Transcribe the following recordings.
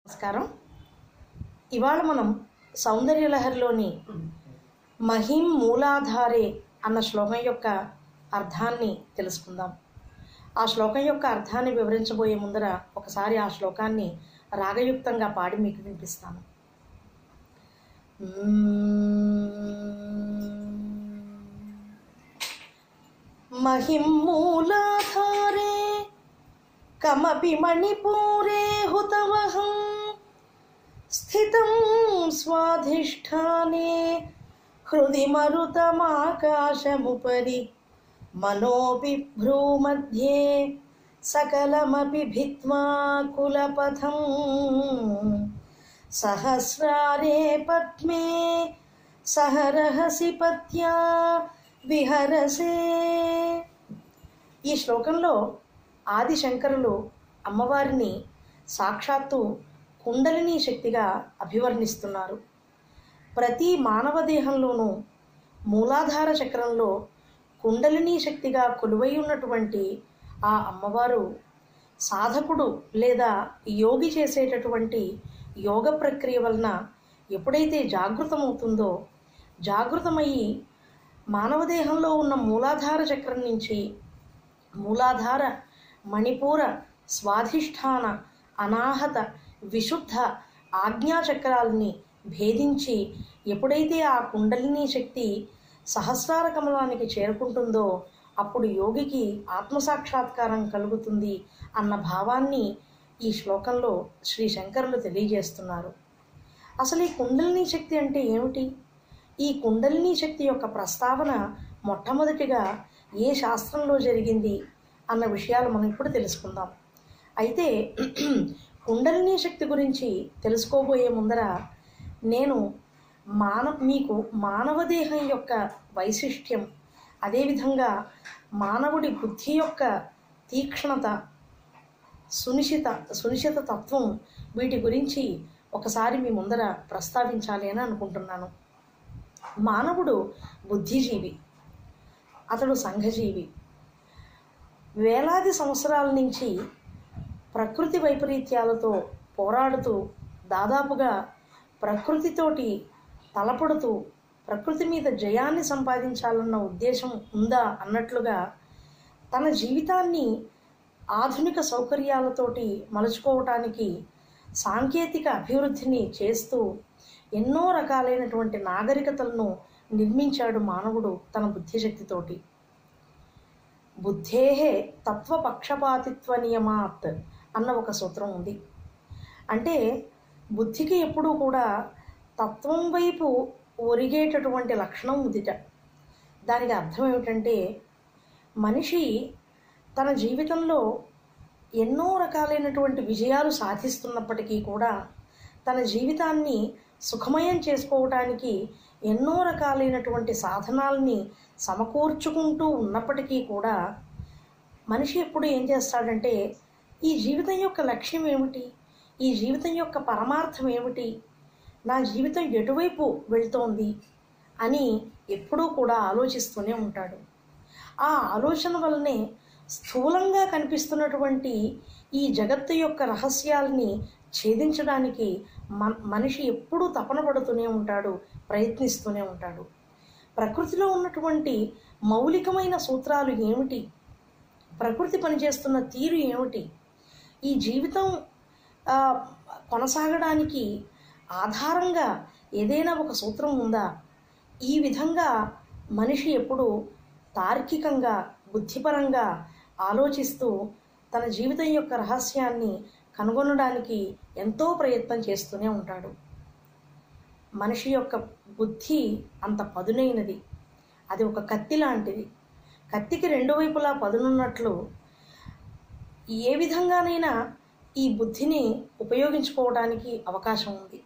నమస్కారం ఇవాళ మనం సౌందర్యలహరిలోని మహిం మూలాధారే అన్న శ్లోకం యొక్క అర్థాన్ని తెలుసుకుందాం ఆ శ్లోకం యొక్క అర్థాన్ని వివరించబోయే ముందర ఒకసారి ఆ శ్లోకాన్ని రాగయుక్తంగా పాడి మీకు వినిపిస్తాను మహిం మూలాధారే కమపి మణిపూరే హుతవహం స్థితం స్వాధిష్టానే హృది మరుతమాకాశముపరి మనోబిభ్రూमध्ये सकलमपि भित्त्वा कुलपथं सहस्रारे पद्मे सहरहसि पत्या విహరసే ఈ శ్లోకంలో ఆది శంకరులు అమ్మవారిని సాక్షాత్తు కుండలిని శక్తిగా అభివర్ణిస్తున్నారు ప్రతి మానవ దేహంలోనూ మూలాధార చక్రంలో కుండలిని శక్తిగా కొలువై ఉన్నటువంటి ఆ అమ్మవారు సాధకుడు లేదా యోగి చేసేటటువంటి యోగ ప్రక్రియ వలన ఎప్పుడైతే జాగృతమవుతుందో జాగృతమయ్యి మానవ దేహంలో ఉన్న మూలాధార చక్రం నుంచి మూలాధార మణిపూర స్వాధిష్టాన అనాహత విశుద్ధ ఆజ్ఞాచక్రాలని భేదించి ఎప్పుడైతే ఆ కుండలిని శక్తి సహస్రార కమలానికి చేరుకుంటుందో అప్పుడు యోగికి ఆత్మసాక్షాత్కారం కలుగుతుంది అన్న భావాన్ని ఈ శ్లోకంలో శ్రీ శంకరులు తెలియజేస్తున్నారు అసలు ఈ కుండలిని శక్తి అంటే ఏమిటి ఈ కుండలిని శక్తి యొక్క ప్రస్తావన మొట్టమొదటిగా ఏ శాస్త్రంలో జరిగింది అన్న విషయాలు మనం ఇప్పుడు తెలుసుకుందాం అయితే కుండలిని శక్తి గురించి తెలుసుకోబోయే ముందర నేను మాన మీకు మానవ దేహం యొక్క వైశిష్ట్యం అదేవిధంగా మానవుడి బుద్ధి యొక్క తీక్ష్ణత సునిశిత సునిశిత తత్వం వీటి గురించి ఒకసారి మీ ముందర ప్రస్తావించాలి అని అనుకుంటున్నాను మానవుడు బుద్ధిజీవి అతడు సంఘజీవి వేలాది సంవత్సరాల నుంచి ప్రకృతి వైపరీత్యాలతో పోరాడుతూ దాదాపుగా ప్రకృతితోటి తలపడుతూ ప్రకృతి మీద జయాన్ని సంపాదించాలన్న ఉద్దేశం ఉందా అన్నట్లుగా తన జీవితాన్ని ఆధునిక సౌకర్యాలతోటి మలుచుకోవటానికి సాంకేతిక అభివృద్ధిని చేస్తూ ఎన్నో రకాలైనటువంటి నాగరికతలను నిర్మించాడు మానవుడు తన బుద్ధిశక్తితోటి బుద్ధేహే తత్వపక్షపాతిత్వ నియమాత్ అన్న ఒక సూత్రం ఉంది అంటే బుద్ధికి ఎప్పుడూ కూడా తత్వం వైపు ఒరిగేటటువంటి లక్షణం ఉదిట దానికి అర్థం ఏమిటంటే మనిషి తన జీవితంలో ఎన్నో రకాలైనటువంటి విజయాలు సాధిస్తున్నప్పటికీ కూడా తన జీవితాన్ని సుఖమయం చేసుకోవటానికి ఎన్నో రకాలైనటువంటి సాధనాలని సమకూర్చుకుంటూ ఉన్నప్పటికీ కూడా మనిషి ఎప్పుడు ఏం చేస్తాడంటే ఈ జీవితం యొక్క లక్ష్యం ఏమిటి ఈ జీవితం యొక్క పరమార్థం ఏమిటి నా జీవితం ఎటువైపు వెళ్తోంది అని ఎప్పుడూ కూడా ఆలోచిస్తూనే ఉంటాడు ఆ ఆలోచన వల్లనే స్థూలంగా కనిపిస్తున్నటువంటి ఈ జగత్తు యొక్క రహస్యాల్ని ఛేదించడానికి మన మనిషి ఎప్పుడూ తపన పడుతూనే ఉంటాడు ప్రయత్నిస్తూనే ఉంటాడు ప్రకృతిలో ఉన్నటువంటి మౌలికమైన సూత్రాలు ఏమిటి ప్రకృతి పనిచేస్తున్న తీరు ఏమిటి ఈ జీవితం కొనసాగడానికి ఆధారంగా ఏదైనా ఒక సూత్రం ఉందా ఈ విధంగా మనిషి ఎప్పుడు తార్కికంగా బుద్ధిపరంగా ఆలోచిస్తూ తన జీవితం యొక్క రహస్యాన్ని కనుగొనడానికి ఎంతో ప్రయత్నం చేస్తూనే ఉంటాడు మనిషి యొక్క బుద్ధి అంత పదునైనది అది ఒక కత్తి లాంటిది కత్తికి రెండు వైపులా పదునున్నట్లు ఏ విధంగానైనా ఈ బుద్ధిని ఉపయోగించుకోవడానికి అవకాశం ఉంది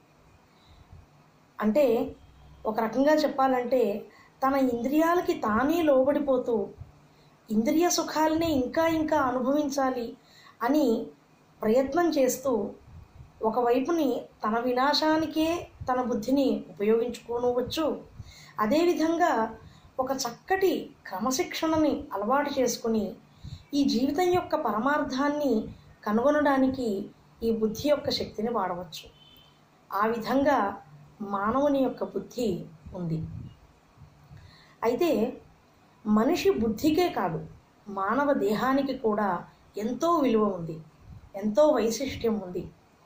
అంటే ఒక రకంగా చెప్పాలంటే తన ఇంద్రియాలకి తానే లోబడిపోతూ ఇంద్రియ సుఖాలనే ఇంకా ఇంకా అనుభవించాలి అని ప్రయత్నం చేస్తూ ఒకవైపుని తన వినాశానికే తన బుద్ధిని ఉపయోగించుకోనవచ్చు అదేవిధంగా ఒక చక్కటి క్రమశిక్షణని అలవాటు చేసుకుని ఈ జీవితం యొక్క పరమార్థాన్ని కనుగొనడానికి ఈ బుద్ధి యొక్క శక్తిని వాడవచ్చు ఆ విధంగా మానవుని యొక్క బుద్ధి ఉంది అయితే మనిషి బుద్ధికే కాదు మానవ దేహానికి కూడా ఎంతో విలువ ఉంది ఎంతో వైశిష్ట్యం ఉంది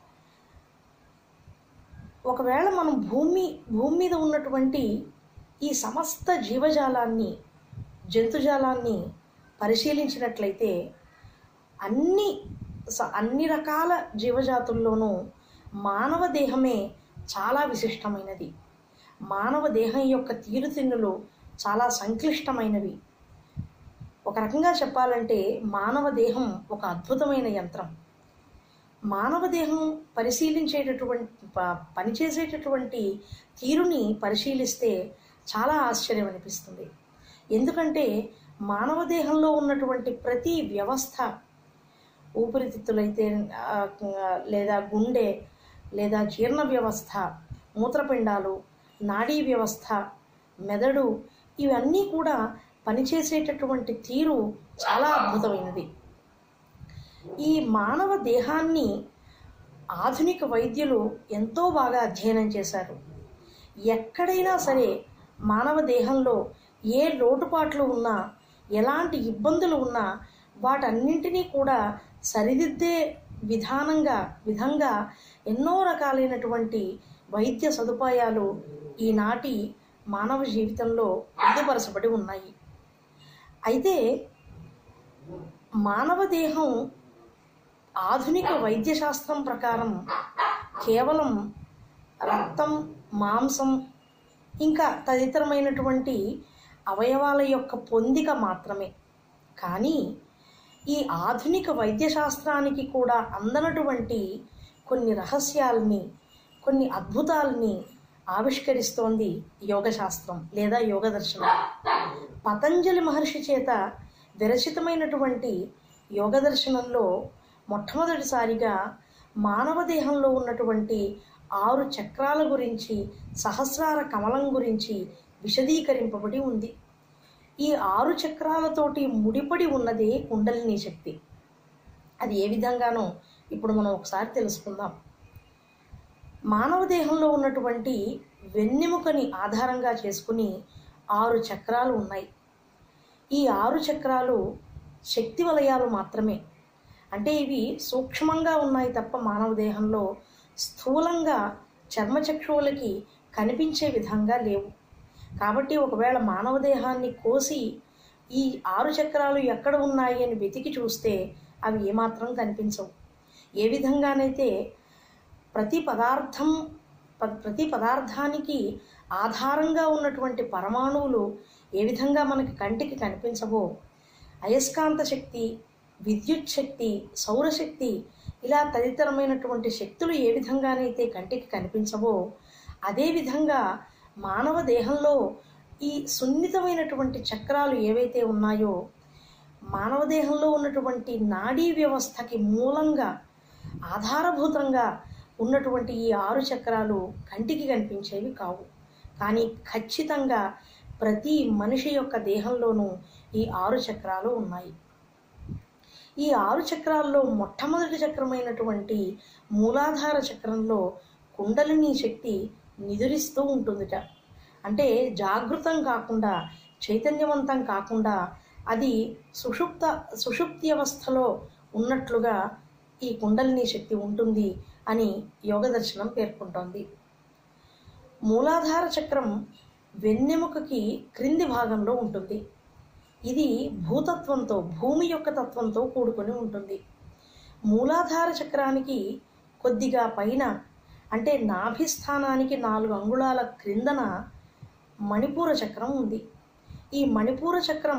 ఒకవేళ మనం భూమి భూమి మీద ఉన్నటువంటి ఈ సమస్త జీవజాలాన్ని జంతుజాలాన్ని పరిశీలించినట్లయితే అన్ని స- అన్ని రకాల జీవజాతుల్లోనూ మానవ దేహమే చాలా విశిష్టమైనది మానవ దేహం యొక్క తీరుతెన్నులు చాలా సంక్లిష్టమైనవి ఒక రకంగా చెప్పాలంటే మానవ దేహం ఒక అద్భుతమైన యంత్రం మానవ దేహం పరిశీలించేటటువంటి ప- పనిచేసేటటువంటి తీరుని పరిశీలిస్తే చాలా ఆశ్చర్యం అనిపిస్తుంది ఎందుకంటే మానవ దేహంలో ఉన్నటువంటి ప్రతి వ్యవస్థ ఊపిరితిత్తులైతే ఆ, లేదా గుండె లేదా జీర్ణ వ్యవస్థ మూత్రపిండాలు నాడీ వ్యవస్థ మెదడు ఇవన్నీ కూడా పనిచేసేటటువంటి తీరు చాలా అద్భుతమైనది ఈ మానవ దేహాన్ని ఆధునిక వైద్యులు ఎంతో బాగా అధ్యయనం చేశారు ఎక్కడైనా సరే మానవ దేహంలో ఏ లోటుపాట్లు ఉన్నా ఎలాంటి ఇబ్బందులు ఉన్నా వాటన్నింటినీ కూడా సరిదిద్దే విధానంగా విధంగా ఎన్నో రకాలైనటువంటి వైద్య సదుపాయాలు ఈనాటి మానవ జీవితంలో పొందుపరచబడి ఉన్నాయి అయితే మానవ దేహం ఆధునిక వైద్య శాస్త్రం ప్రకారం కేవలం రక్తం మాంసం ఇంకా తదితరమైనటువంటి అవయవాల యొక్క పొందిక మాత్రమే కానీ ఈ ఆధునిక వైద్య శాస్త్రానికి కూడా అందనటువంటి కొన్ని రహస్యాల్ని కొన్ని అద్భుతాల్ని ఆవిష్కరిస్తోంది యోగ శాస్త్రం లేదా యోగ దర్శనం పతంజలి మహర్షి చేత విరచితమైనటువంటి యోగ దర్శనంలో మొట్టమొదటిసారిగా మానవ దేహంలో ఉన్నటువంటి ఆరు చక్రాల గురించి సహస్రార కమలం గురించి విశదీకరింపబడి ఉంది ఈ ఆరు చక్రాలతోటి ముడిపడి ఉన్నదే కుండలిని శక్తి అది ఏ విధంగానో ఇప్పుడు మనం ఒకసారి తెలుసుకుందాం మానవ దేహంలో ఉన్నటువంటి వెన్నెముకని ఆధారంగా చేసుకుని ఆరు చక్రాలు ఉన్నాయి ఈ ఆరు చక్రాలు శక్తి వలయాలు మాత్రమే అంటే ఇవి సూక్ష్మంగా ఉన్నాయి తప్ప మానవ దేహంలో స్థూలంగా చర్మచక్షువులకి కనిపించే విధంగా లేవు కాబట్టి ఒకవేళ మానవ దేహాన్ని కోసి ఈ ఆరు చక్రాలు ఎక్కడ ఉన్నాయి అని వెతికి చూస్తే అవి ఏమాత్రం కనిపించవు ఏ విధంగానైతే ప్రతి పదార్థం ప- ప్రతి పదార్థానికి ఆధారంగా ఉన్నటువంటి పరమాణువులు ఏ విధంగా మనకి కంటికి కనిపించవో అయస్కాంత శక్తి విద్యుత్ శక్తి సౌరశక్తి ఇలా తదితరమైనటువంటి శక్తులు ఏ విధంగానైతే కంటికి కనిపించవో అదేవిధంగా మానవ దేహంలో ఈ సున్నితమైనటువంటి చక్రాలు ఏవైతే ఉన్నాయో మానవ దేహంలో ఉన్నటువంటి నాడీ వ్యవస్థకి మూలంగా ఆధారభూతంగా ఉన్నటువంటి ఈ ఆరు చక్రాలు కంటికి కనిపించేవి కావు కానీ ఖచ్చితంగా ప్రతి మనిషి యొక్క దేహంలోనూ ఈ ఆరు చక్రాలు ఉన్నాయి ఈ ఆరు చక్రాల్లో మొట్టమొదటి చక్రమైనటువంటి మూలాధార చక్రంలో కుండలిని శక్తి నిదురిస్తూ ఉంటుందిట అంటే జాగృతం కాకుండా చైతన్యవంతం కాకుండా అది సుషుప్త సుషుప్తి అవస్థలో ఉన్నట్లుగా ఈ కుండలిని శక్తి ఉంటుంది అని యోగ దర్శనం పేర్కొంటోంది మూలాధార చక్రం వెన్నెముకకి క్రింది భాగంలో ఉంటుంది ఇది భూతత్వంతో భూమి యొక్క తత్వంతో కూడుకొని ఉంటుంది మూలాధార చక్రానికి కొద్దిగా పైన అంటే నాభిస్థానానికి నాలుగు అంగుళాల క్రిందన మణిపూర చక్రం ఉంది ఈ మణిపూర చక్రం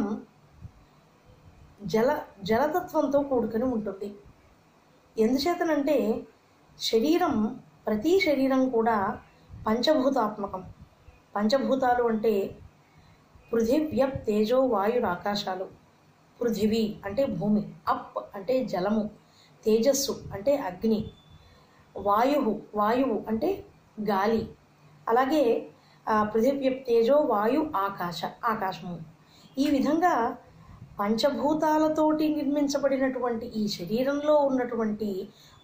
జల జలతత్వంతో కూడుకొని ఉంటుంది ఎందుచేతనంటే శరీరం ప్రతి శరీరం కూడా పంచభూతాత్మకం పంచభూతాలు అంటే పృథివ్యప్ తేజో వాయుర్ ఆకాశాలు పృథివీ అంటే భూమి అప్ అంటే జలము తేజస్సు అంటే అగ్ని వాయువు వాయువు అంటే గాలి అలాగే ఆ, పృథివ్యప్ తేజో వాయు ఆకాశ ఆకాశము ఈ విధంగా పంచభూతాలతోటి నిర్మించబడినటువంటి ఈ శరీరంలో ఉన్నటువంటి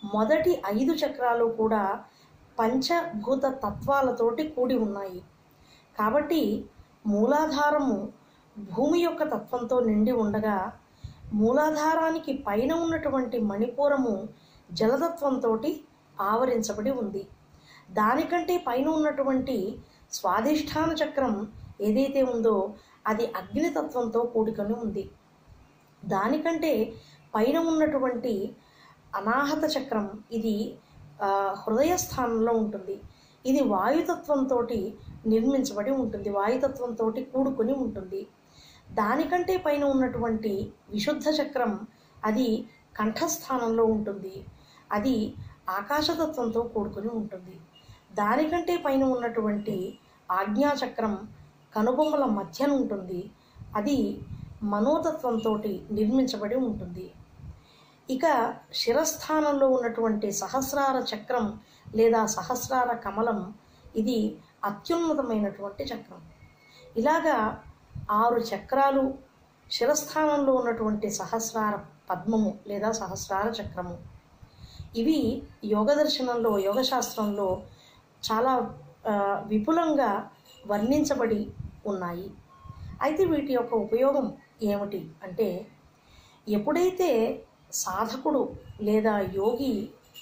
మొదటి ఐదు చక్రాలు కూడా పంచభూత తత్వాలతోటి కూడి ఉన్నాయి కాబట్టి మూలాధారము భూమి యొక్క తత్వంతో నిండి ఉండగా మూలాధారానికి పైన ఉన్నటువంటి మణిపూరము జలతత్వంతో ఆవరించబడి ఉంది దానికంటే పైన ఉన్నటువంటి స్వాధిష్టాన చక్రం ఏదైతే ఉందో అది అగ్నితత్వంతో కూడుకొని ఉంది దానికంటే పైన ఉన్నటువంటి అనాహత చక్రం ఇది ఆ, హృదయ స్థానంలో ఉంటుంది ఇది వాయుతత్వంతో నిర్మించబడి ఉంటుంది వాయుతత్వంతో కూడుకొని ఉంటుంది దానికంటే పైన ఉన్నటువంటి విశుద్ధ చక్రం అది కంఠస్థానంలో ఉంటుంది అది ఆకాశతత్వంతో కూడుకొని ఉంటుంది దానికంటే పైన ఉన్నటువంటి ఆజ్ఞాచక్రం కనుబొమ్మల మధ్యన ఉంటుంది అది మనోతత్వంతో నిర్మించబడి ఉంటుంది ఇక శిరస్థానంలో ఉన్నటువంటి సహస్రార చక్రం లేదా సహస్రార కమలం ఇది అత్యున్నతమైనటువంటి చక్రం ఇలాగా ఆరు చక్రాలు శిరస్థానంలో ఉన్నటువంటి సహస్రార పద్మము లేదా సహస్రార చక్రము ఇవి యోగ దర్శనంలో యోగశాస్త్రంలో చాలా ఆ, విపులంగా వర్ణించబడి ఉన్నాయి అయితే వీటి యొక్క ఉపయోగం ఏమిటి అంటే ఎప్పుడైతే సాధకుడు లేదా యోగి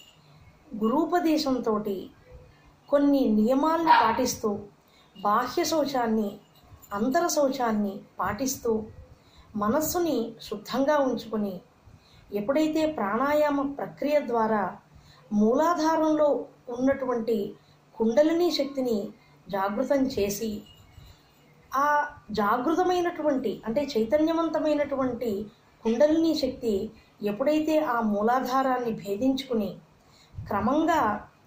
గురూపదేశంతో కొన్ని నియమాల్ని పాటిస్తూ బాహ్య శౌచాన్ని అంతర శౌచాన్ని పాటిస్తూ మనస్సుని శుద్ధంగా ఉంచుకొని ఎప్పుడైతే ప్రాణాయామ ప్రక్రియ ద్వారా మూలాధారంలో ఉన్నటువంటి కుండలిని శక్తిని జాగృతం చేసి ఆ జాగృతమైనటువంటి అంటే చైతన్యవంతమైనటువంటి కుండలిని శక్తి ఎప్పుడైతే ఆ మూలాధారాన్ని భేదించుకుని క్రమంగా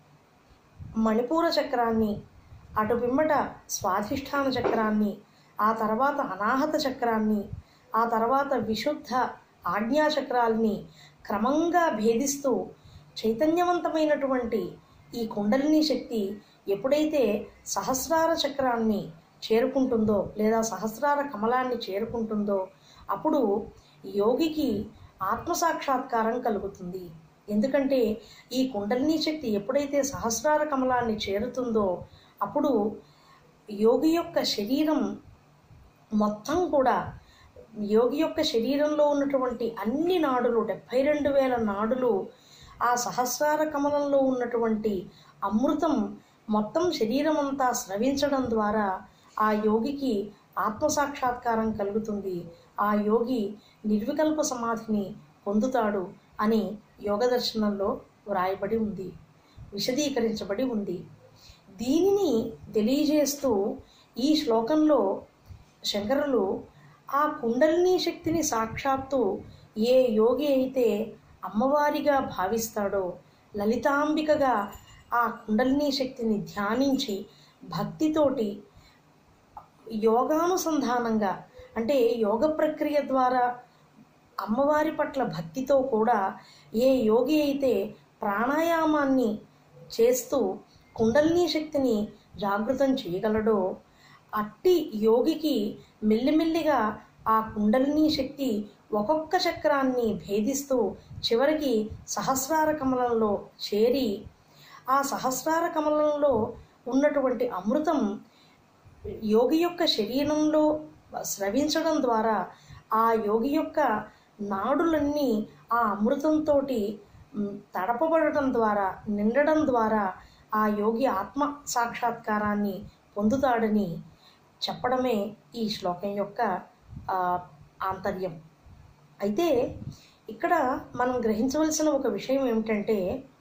మణిపూర చక్రాన్ని అటు పిమ్మట స్వాధిష్టాన చక్రాన్ని ఆ తర్వాత అనాహత చక్రాన్ని ఆ తర్వాత విశుద్ధ ఆజ్ఞా చక్రాల్ని క్రమంగా భేదిస్తూ చైతన్యవంతమైనటువంటి ఈ కుండలిని శక్తి ఎప్పుడైతే సహస్రార చక్రాన్ని చేరుకుంటుందో లేదా సహస్రార కమలాన్ని చేరుకుంటుందో అప్పుడు యోగికి ఆత్మసాక్షాత్కారం కలుగుతుంది ఎందుకంటే ఈ కుండలిని శక్తి ఎప్పుడైతే సహస్రార కమలాన్ని చేరుతుందో అప్పుడు యోగి యొక్క శరీరం మొత్తం కూడా యోగి యొక్క శరీరంలో ఉన్నటువంటి అన్ని నాడులు డెబ్భై రెండు వేల నాడులు ఆ సహస్రార కమలంలో ఉన్నటువంటి అమృతం మొత్తం శరీరం అంతా స్రవించడం ద్వారా ఆ యోగికి ఆత్మసాక్షాత్కారం కలుగుతుంది ఆ యోగి నిర్వికల్ప సమాధిని పొందుతాడు అని యోగ దర్శనంలో వ్రాయబడి ఉంది విశదీకరించబడి ఉంది దీనిని తెలియజేస్తూ ఈ శ్లోకంలో శంకరులు ఆ కుండలిని శక్తిని సాక్షాత్తు ఏ యోగి అయితే అమ్మవారిగా భావిస్తాడో లలితాంబికగా ఆ కుండలిని శక్తిని ధ్యానించి భక్తితోటి యోగానుసంధానంగా అంటే యోగ ప్రక్రియ ద్వారా అమ్మవారి పట్ల భక్తితో కూడా ఏ యోగి అయితే ప్రాణాయామాన్ని చేస్తూ కుండలిని శక్తిని జాగృతం చేయగలడో అట్టి యోగికి మెల్లిమెల్లిగా ఆ కుండలిని శక్తి ఒక్కొక్క చక్రాన్ని భేదిస్తూ చివరికి సహస్రార కమలంలో చేరి ఆ సహస్రార కమలంలో ఉన్నటువంటి అమృతం యోగి యొక్క శరీరంలో స్రవించడం ద్వారా ఆ యోగి యొక్క నాడులన్నీ ఆ అమృతంతో తడపబడటం ద్వారా నిండడం ద్వారా ఆ యోగి ఆత్మ సాక్షాత్కారాన్ని పొందుతాడని చెప్పడమే ఈ శ్లోకం యొక్క ఆ, ఆంతర్యం అయితే ఇక్కడ మనం గ్రహించవలసిన ఒక విషయం ఏమిటంటే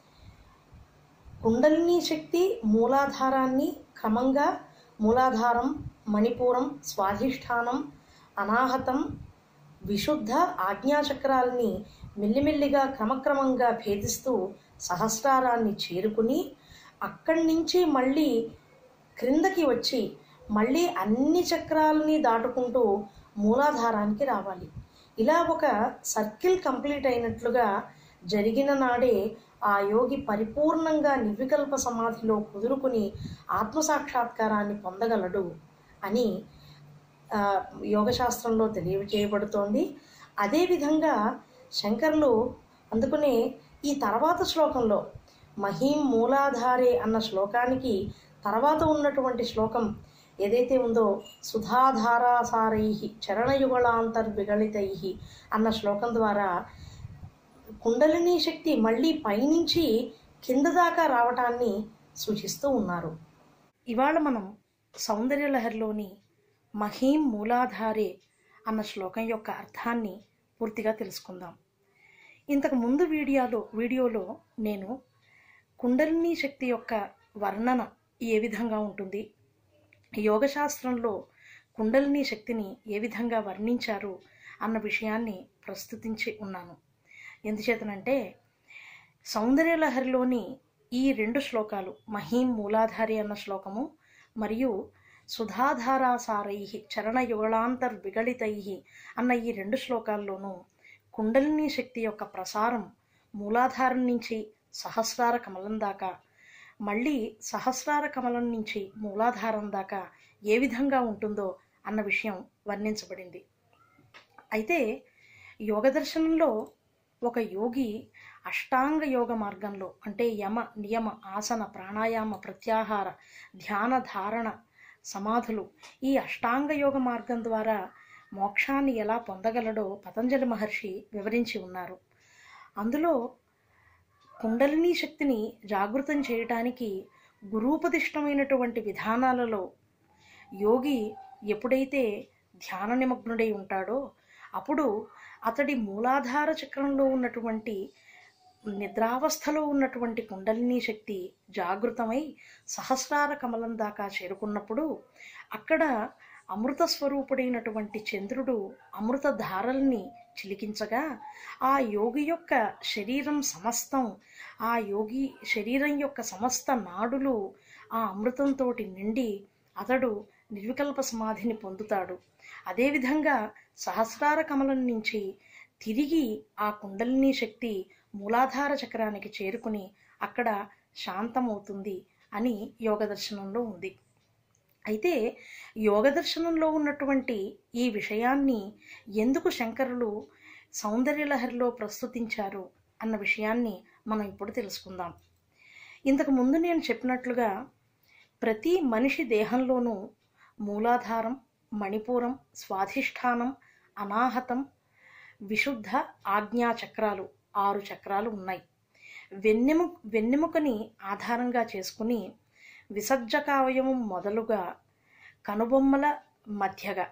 కుండలిని శక్తి మూలాధారాన్ని క్రమంగా మూలాధారం మణిపూరం స్వాధిష్టానం అనాహతం విశుద్ధ ఆజ్ఞాచక్రాలని మెల్లిమెల్లిగా క్రమక్రమంగా భేదిస్తూ సహస్రారాన్ని చేరుకుని అక్కడి నుంచి మళ్ళీ క్రిందకి వచ్చి మళ్ళీ అన్ని చక్రాలని దాటుకుంటూ మూలాధారానికి రావాలి ఇలా ఒక సర్కిల్ కంప్లీట్ అయినట్లుగా జరిగిన నాడే ఆ యోగి పరిపూర్ణంగా నిర్వికల్ప సమాధిలో కుదురుకుని ఆత్మసాక్షాత్కారాన్ని పొందగలడు అని ఆ, యోగశాస్త్రంలో తెలియజేయబడుతోంది అదేవిధంగా శంకర్లు అందుకనే ఈ తర్వాత శ్లోకంలో మహీం మూలాధారే అన్న శ్లోకానికి తర్వాత ఉన్నటువంటి శ్లోకం ఏదైతే ఉందో సుధాధారాసారై చరణయుగళాంతర్విగళితై అన్న శ్లోకం ద్వారా కుండలిని శక్తి మళ్ళీ పైనుంచి కింద దాకా రావటాన్ని సూచిస్తూ ఉన్నారు ఇవాళ మనం సౌందర్యలహరిలోని మహీం మూలాధారే అన్న శ్లోకం యొక్క అర్థాన్ని పూర్తిగా తెలుసుకుందాం ఇంతకు ముందు వీడియోలో వీడియోలో నేను కుండలిని శక్తి యొక్క వర్ణన ఏ విధంగా ఉంటుంది యోగశాస్త్రంలో కుండలిని శక్తిని ఏ విధంగా వర్ణించారు అన్న విషయాన్ని ప్రస్తుతించి ఉన్నాను ఎందుచేతనంటే సౌందర్యలహరిలోని ఈ రెండు శ్లోకాలు మహీం మూలాధారి అన్న శ్లోకము మరియు సుధాధారాసారై చరణయుగళాంతర్ విగళితై అన్న ఈ రెండు శ్లోకాల్లోనూ కుండలిని శక్తి యొక్క ప్రసారం మూలాధారం నుంచి సహస్రార కమలం దాకా మళ్ళీ సహస్రార కమలం నుంచి మూలాధారం దాకా ఏ విధంగా ఉంటుందో అన్న విషయం వర్ణించబడింది అయితే యోగ దర్శనంలో ఒక యోగి అష్టాంగ యోగ మార్గంలో అంటే యమ నియమ ఆసన ప్రాణాయామ ప్రత్యాహార ధ్యాన ధారణ సమాధులు ఈ అష్టాంగ యోగ మార్గం ద్వారా మోక్షాన్ని ఎలా పొందగలడో పతంజలి మహర్షి వివరించి ఉన్నారు అందులో కుండలిని శక్తిని జాగృతం చేయటానికి గురూపదిష్టమైనటువంటి విధానాలలో యోగి ఎప్పుడైతే ధ్యాన నిమగ్నుడై ఉంటాడో అప్పుడు అతడి మూలాధార చక్రంలో ఉన్నటువంటి నిద్రావస్థలో ఉన్నటువంటి కుండలిని శక్తి జాగృతమై సహస్రార కమలం దాకా చేరుకున్నప్పుడు అక్కడ అమృత స్వరూపుడైనటువంటి చంద్రుడు అమృత ధారల్ని చిలికించగా ఆ యోగి యొక్క శరీరం సమస్తం ఆ యోగి శరీరం యొక్క సమస్త నాడులు ఆ అమృతంతో నిండి అతడు నిర్వికల్ప సమాధిని పొందుతాడు అదేవిధంగా సహస్రార కమలం నుంచి తిరిగి ఆ కుండలిని శక్తి మూలాధార చక్రానికి చేరుకుని అక్కడ శాంతమవుతుంది అని యోగ దర్శనంలో ఉంది అయితే యోగ దర్శనంలో ఉన్నటువంటి ఈ విషయాన్ని ఎందుకు శంకరులు సౌందర్యలహరిలో ప్రస్తుతించారు అన్న విషయాన్ని మనం ఇప్పుడు తెలుసుకుందాం ఇంతకు ముందు నేను చెప్పినట్లుగా ప్రతి మనిషి దేహంలోనూ మూలాధారం మణిపూరం స్వాధిష్టానం అనాహతం విశుద్ధ ఆజ్ఞా చక్రాలు ఆరు చక్రాలు ఉన్నాయి వెన్నెము వెన్నెముకని ఆధారంగా చేసుకుని విసర్జకావయవం మొదలుగా కనుబొమ్మల మధ్యగా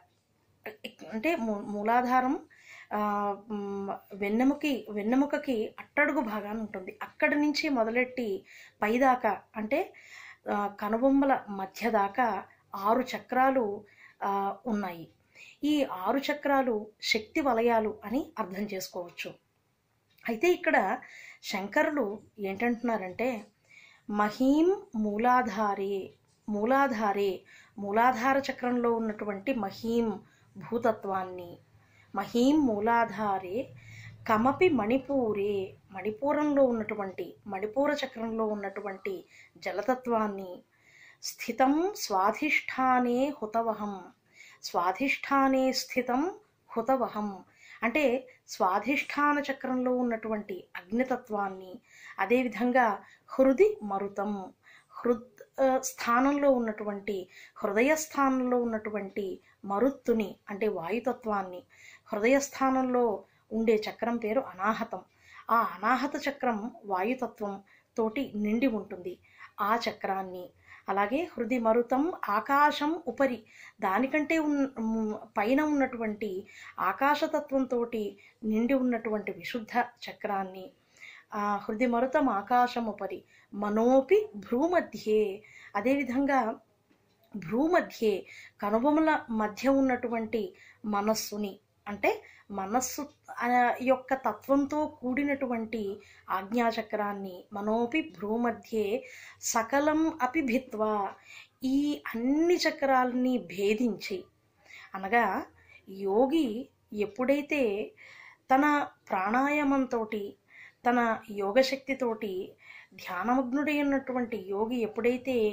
అంటే మూ- మూలాధారం ఆ, మ్, వెన్నెముకి వెన్నెముకకి అట్టడుగు భాగాన ఉంటుంది అక్కడి నుంచి మొదలెట్టి పైదాకా అంటే ఆ, కనుబొమ్మల మధ్య దాకా ఆరు చక్రాలు ఆ, ఉన్నాయి ఈ ఆరు చక్రాలు శక్తి వలయాలు అని అర్థం చేసుకోవచ్చు అయితే ఇక్కడ శంకరులు ఏంటంటున్నారంటే మహీం మూలాధారే మూలాధారే మూలాధార చక్రంలో ఉన్నటువంటి మహీం భూతత్వాన్ని మహీం మూలాధారే కమపి మణిపూరే మణిపూరంలో ఉన్నటువంటి మణిపూర చక్రంలో ఉన్నటువంటి జలతత్వాన్ని స్థితం స్వాధిష్టానే హుతవహం స్వాధిష్టానే స్థితం హుతవహం అంటే స్వాధిష్టాన చక్రంలో ఉన్నటువంటి అగ్నితత్వాన్ని అదేవిధంగా హృది మరుతం హృద్ ఆ, స్థానంలో ఉన్నటువంటి హృదయ స్థానంలో ఉన్నటువంటి మరుత్తుని అంటే వాయుతత్వాన్ని హృదయ స్థానంలో ఉండే చక్రం పేరు అనాహతం ఆ అనాహత చక్రం వాయుతత్వం తోటి నిండి ఉంటుంది ఆ చక్రాన్ని అలాగే హృది మరుతం ఆకాశం ఉపరి దానికంటే ఉన్ మ్, పైన ఉన్నటువంటి ఆకాశతత్వంతో నిండి ఉన్నటువంటి విశుద్ధ చక్రాన్ని ఆ హృది మరుతం ఆకాశం ఉపరి మనోపి భ్రూమధ్యే అదేవిధంగా భ్రూమధ్యే కనుబొమల మధ్య ఉన్నటువంటి మనస్సుని అంటే మనస్సు ఆ, యొక్క తత్వంతో కూడినటువంటి ఆజ్ఞాచక్రాన్ని మనోపి భ్రూమధ్యే సకలం అపి భిత్వా ఈ అన్ని చక్రాలని భేదించి అనగా యోగి ఎప్పుడైతే తన ప్రాణాయామంతో తన యోగశక్తితోటి ధ్యానమగ్నుడై ఉన్నటువంటి యోగి ఎప్పుడైతే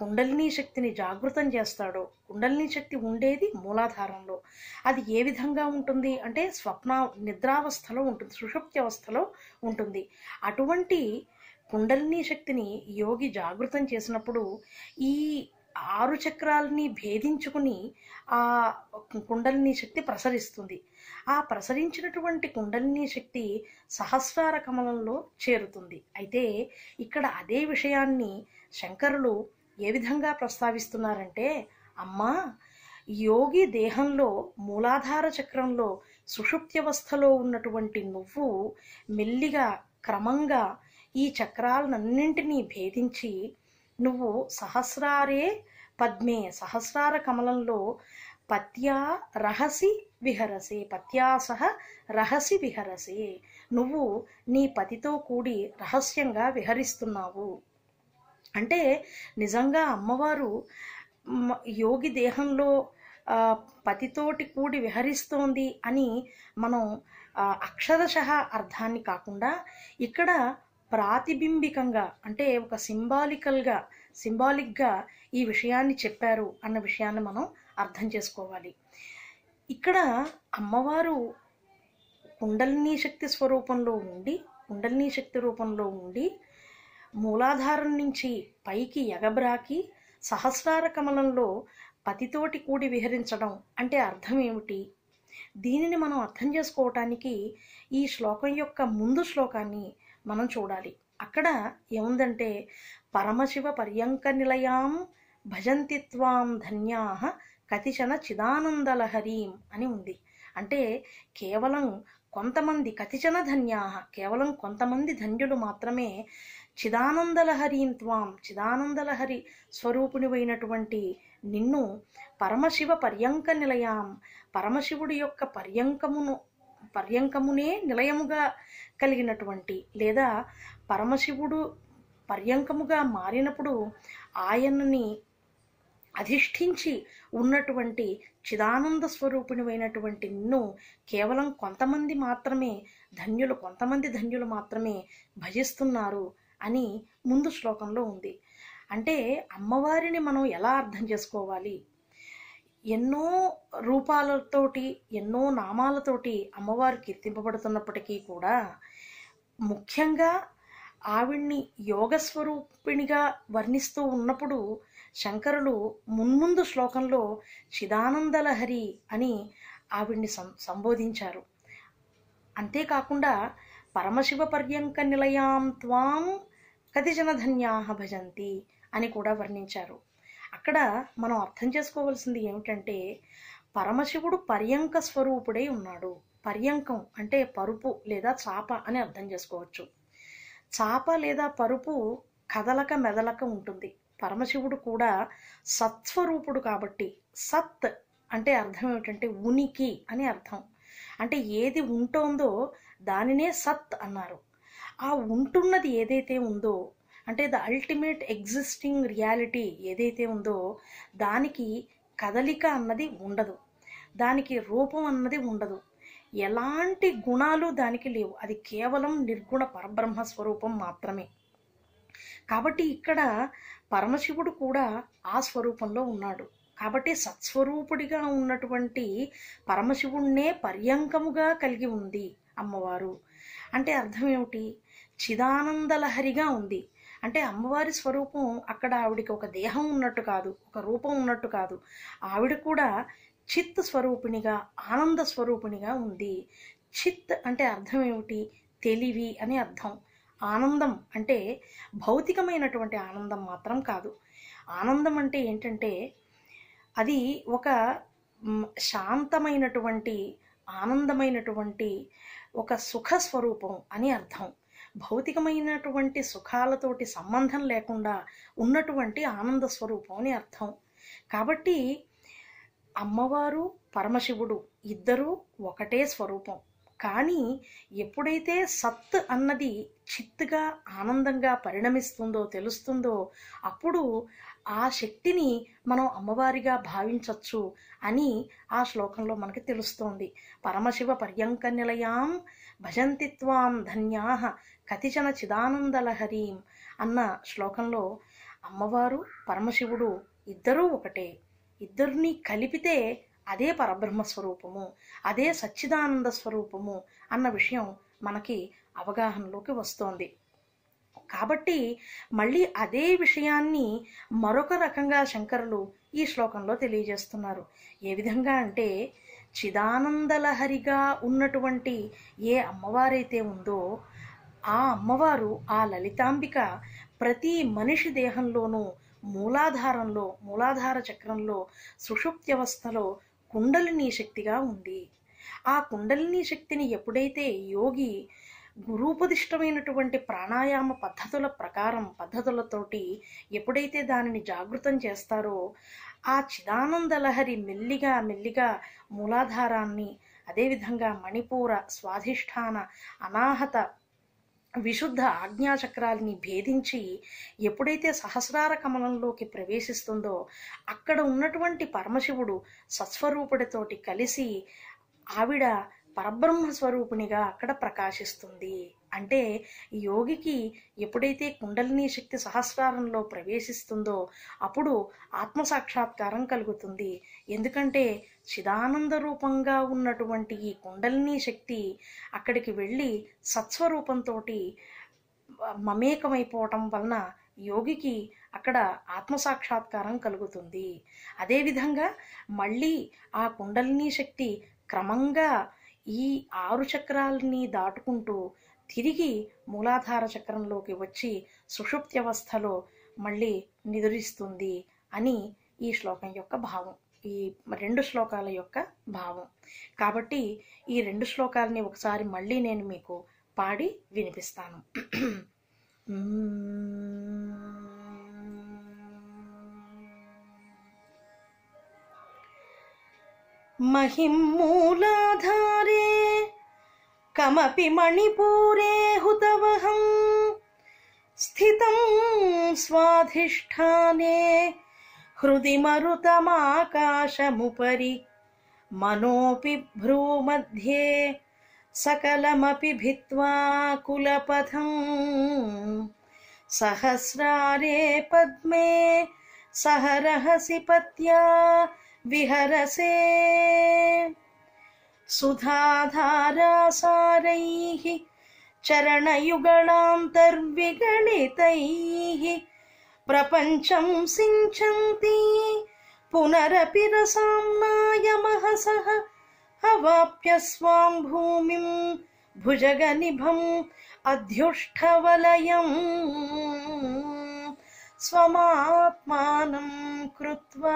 కుండలిని శక్తిని జాగృతం చేస్తాడో కుండలిని శక్తి ఉండేది మూలాధారంలో అది ఏ విధంగా ఉంటుంది అంటే స్వప్న నిద్రావస్థలో ఉంటుంది సుషుప్తి అవస్థలో ఉంటుంది అటువంటి కుండలిని శక్తిని యోగి జాగృతం చేసినప్పుడు ఈ ఆరు చక్రాలని భేదించుకుని ఆ కుండలిని శక్తి ప్రసరిస్తుంది ఆ ప్రసరించినటువంటి కుండలిని శక్తి సహస్రార కమలంలో చేరుతుంది అయితే ఇక్కడ అదే విషయాన్ని శంకరులు ఏ విధంగా ప్రస్తావిస్తున్నారంటే అమ్మా యోగి దేహంలో మూలాధార చక్రంలో సుషుప్త్యవస్థలో ఉన్నటువంటి నువ్వు మెల్లిగా క్రమంగా ఈ చక్రాలన్నింటినీ భేదించి నువ్వు సహస్రారే పద్మే సహస్రార కమలంలో పత్యా రహసి విహరసే పత్యా సహ రహసి విహరసే నువ్వు నీ పతితో కూడి రహస్యంగా విహరిస్తున్నావు అంటే నిజంగా అమ్మవారు మ- యోగి దేహంలో ఆ, పతితోటి కూడి విహరిస్తోంది అని మనం ఆ, అక్షరశః అర్థాన్ని కాకుండా ఇక్కడ ప్రాతిబింబికంగా అంటే ఒక సింబాలికల్గా సింబాలిక్గా ఈ విషయాన్ని చెప్పారు అన్న విషయాన్ని మనం అర్థం చేసుకోవాలి ఇక్కడ అమ్మవారు కుండలిని శక్తి స్వరూపంలో ఉండి కుండలిని శక్తి రూపంలో ఉండి మూలాధారం నుంచి పైకి ఎగబ్రాకి సహస్రార కమలంలో పతితోటి కూడి విహరించడం అంటే అర్థం ఏమిటి దీనిని మనం అర్థం చేసుకోవటానికి ఈ శ్లోకం యొక్క ముందు శ్లోకాన్ని మనం చూడాలి అక్కడ ఏముందంటే పరమశివ పర్యంక నిలయాం భజంతి త్వాం ధన్యా కతిచన చిదానందలహరీం అని ఉంది అంటే కేవలం కొంతమంది కతిచన ధన్యా కేవలం కొంతమంది ధన్యులు మాత్రమే చిదానందలహరీం త్వాం చిదానందలహరి స్వరూపునివైనటువంటి నిన్ను పరమశివ పర్యంక నిలయాం పరమశివుడి యొక్క పర్యంకమును పర్యంకమునే నిలయముగా కలిగినటువంటి లేదా పరమశివుడు పర్యంకముగా మారినప్పుడు ఆయనని అధిష్ఠించి ఉన్నటువంటి చిదానంద స్వరూపిణివైనటువంటి నిన్ను కేవలం కొంతమంది మాత్రమే ధన్యులు కొంతమంది ధన్యులు మాత్రమే భజిస్తున్నారు అని ముందు శ్లోకంలో ఉంది అంటే అమ్మవారిని మనం ఎలా అర్థం చేసుకోవాలి ఎన్నో రూపాలతోటి ఎన్నో నామాలతోటి అమ్మవారు కీర్తింపబడుతున్నప్పటికీ కూడా ముఖ్యంగా ఆవిడ్ని యోగ స్వరూపిణిగా వర్ణిస్తూ ఉన్నప్పుడు శంకరులు మున్ముందు శ్లోకంలో చిదానందలహరి అని ఆవిడ్ని సం సంబోధించారు అంతేకాకుండా పరమశివ పర్యంక నిలయాం త్వాం కతిజన ధన్యా భజంతి అని కూడా వర్ణించారు అక్కడ మనం అర్థం చేసుకోవాల్సింది ఏమిటంటే పరమశివుడు పర్యంక స్వరూపుడై ఉన్నాడు పర్యంకం అంటే పరుపు లేదా చాప అని అర్థం చేసుకోవచ్చు చాప లేదా పరుపు కదలక మెదలక ఉంటుంది పరమశివుడు కూడా సత్స్వరూపుడు కాబట్టి సత్ అంటే అర్థం ఏమిటంటే ఉనికి అని అర్థం అంటే ఏది ఉంటోందో దానినే సత్ అన్నారు ఆ ఉంటున్నది ఏదైతే ఉందో అంటే ద అల్టిమేట్ ఎగ్జిస్టింగ్ రియాలిటీ ఏదైతే ఉందో దానికి కదలిక అన్నది ఉండదు దానికి రూపం అన్నది ఉండదు ఎలాంటి గుణాలు దానికి లేవు అది కేవలం నిర్గుణ పరబ్రహ్మ స్వరూపం మాత్రమే కాబట్టి ఇక్కడ పరమశివుడు కూడా ఆ స్వరూపంలో ఉన్నాడు కాబట్టి సత్స్వరూపుడిగా ఉన్నటువంటి పరమశివుణ్ణే పర్యంకముగా కలిగి ఉంది అమ్మవారు అంటే అర్థం ఏమిటి చిదానందలహరిగా ఉంది అంటే అమ్మవారి స్వరూపం అక్కడ ఆవిడికి ఒక దేహం ఉన్నట్టు కాదు ఒక రూపం ఉన్నట్టు కాదు ఆవిడ కూడా చిత్ స్వరూపిణిగా ఆనంద స్వరూపిణిగా ఉంది చిత్ అంటే అర్థం ఏమిటి తెలివి అని అర్థం ఆనందం అంటే భౌతికమైనటువంటి ఆనందం మాత్రం కాదు ఆనందం అంటే ఏంటంటే అది ఒక మ్, శాంతమైనటువంటి ఆనందమైనటువంటి ఒక సుఖ స్వరూపం అని అర్థం భౌతికమైనటువంటి సుఖాలతోటి సంబంధం లేకుండా ఉన్నటువంటి ఆనంద స్వరూపం అని అర్థం కాబట్టి అమ్మవారు పరమశివుడు ఇద్దరూ ఒకటే స్వరూపం కానీ ఎప్పుడైతే సత్ అన్నది చిత్తుగా ఆనందంగా పరిణమిస్తుందో తెలుస్తుందో అప్పుడు ఆ శక్తిని మనం అమ్మవారిగా భావించవచ్చు అని ఆ శ్లోకంలో మనకి తెలుస్తోంది పరమశివ పర్యంక నిలయాం భజంతి త్వాం ధన్యా కతిచన చిదానందలహరీం అన్న శ్లోకంలో అమ్మవారు పరమశివుడు ఇద్దరూ ఒకటే ఇద్దరిని కలిపితే అదే పరబ్రహ్మ స్వరూపము అదే సచ్చిదానంద స్వరూపము అన్న విషయం మనకి అవగాహనలోకి వస్తోంది కాబట్టి మళ్ళీ అదే విషయాన్ని మరొక రకంగా శంకరులు ఈ శ్లోకంలో తెలియజేస్తున్నారు ఏ విధంగా అంటే చిదానందలహరిగా ఉన్నటువంటి ఏ అమ్మవారైతే ఉందో ఆ అమ్మవారు ఆ లలితాంబిక ప్రతి మనిషి దేహంలోనూ మూలాధారంలో మూలాధార చక్రంలో సుషుప్త్యవస్థలో కుండలిని శక్తిగా ఉంది ఆ కుండలిని శక్తిని ఎప్పుడైతే యోగి గురూపదిష్టమైనటువంటి ప్రాణాయామ పద్ధతుల ప్రకారం పద్ధతులతోటి ఎప్పుడైతే దానిని జాగృతం చేస్తారో ఆ చిదానంద లహరి మెల్లిగా మెల్లిగా మూలాధారాన్ని అదేవిధంగా మణిపూర స్వాధిష్టాన అనాహత విశుద్ధ ఆజ్ఞాచక్రాల్ని భేదించి ఎప్పుడైతే సహస్రార కమలంలోకి ప్రవేశిస్తుందో అక్కడ ఉన్నటువంటి పరమశివుడు సత్స్వరూపుడితోటి కలిసి ఆవిడ పరబ్రహ్మ స్వరూపిణిగా అక్కడ ప్రకాశిస్తుంది అంటే యోగికి ఎప్పుడైతే కుండలిని శక్తి సహస్రారంలో ప్రవేశిస్తుందో అప్పుడు ఆత్మసాక్షాత్కారం కలుగుతుంది ఎందుకంటే చిదానంద రూపంగా ఉన్నటువంటి ఈ కుండలిని శక్తి అక్కడికి వెళ్ళి సత్స్వరూపంతో మమేకమైపోవటం వలన యోగికి అక్కడ ఆత్మసాక్షాత్కారం కలుగుతుంది అదేవిధంగా మళ్ళీ ఆ కుండలిని శక్తి క్రమంగా ఈ ఆరు చక్రాలని దాటుకుంటూ తిరిగి మూలాధార చక్రంలోకి వచ్చి సుషుప్త్యవస్థలో మళ్ళీ నిదురిస్తుంది అని ఈ శ్లోకం యొక్క భావం ఈ రెండు శ్లోకాల యొక్క భావం కాబట్టి ఈ రెండు శ్లోకాలని ఒకసారి మళ్ళీ నేను మీకు పాడి వినిపిస్తాను महिमूलाधारे कमपि मणिपूरे हुतवहं स्थितं स्वाधिष्ठाने हृदि मरुतमाकाशमुपरि मनोऽपि भ्रूमध्ये सकलमपि भित्त्वा कुलपथं सहस्रारे पद्मे सह रहसि पत्या विहरसे सुधाधारासारैः चरणयुगणान्तर्विगणितैः प्रपञ्चं सिञ्चन्ति पुनरपि रसाम्नायमहसः अवाप्य स्वां भूमिं भुजगनिभम् अध्युष्ठवलयम् स्वमात्मानं कृत्वा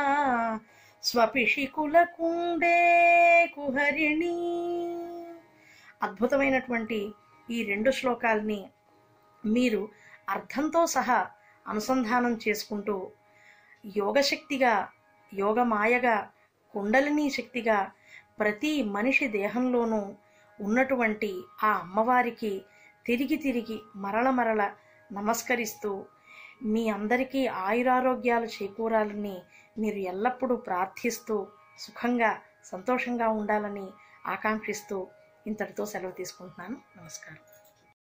స్వపిషికులకుండే కుహరిణి అద్భుతమైనటువంటి ఈ రెండు శ్లోకాల్ని మీరు అర్థంతో సహా అనుసంధానం చేసుకుంటూ యోగశక్తిగా యోగమాయగా కుండలిని శక్తిగా ప్రతి మనిషి దేహంలోనూ ఉన్నటువంటి ఆ అమ్మవారికి తిరిగి తిరిగి మరల మరల నమస్కరిస్తూ మీ అందరికీ ఆయురారోగ్యాలు చేకూరాలని మీరు ఎల్లప్పుడూ ప్రార్థిస్తూ సుఖంగా సంతోషంగా ఉండాలని ఆకాంక్షిస్తూ ఇంతటితో సెలవు తీసుకుంటున్నాను నమస్కారం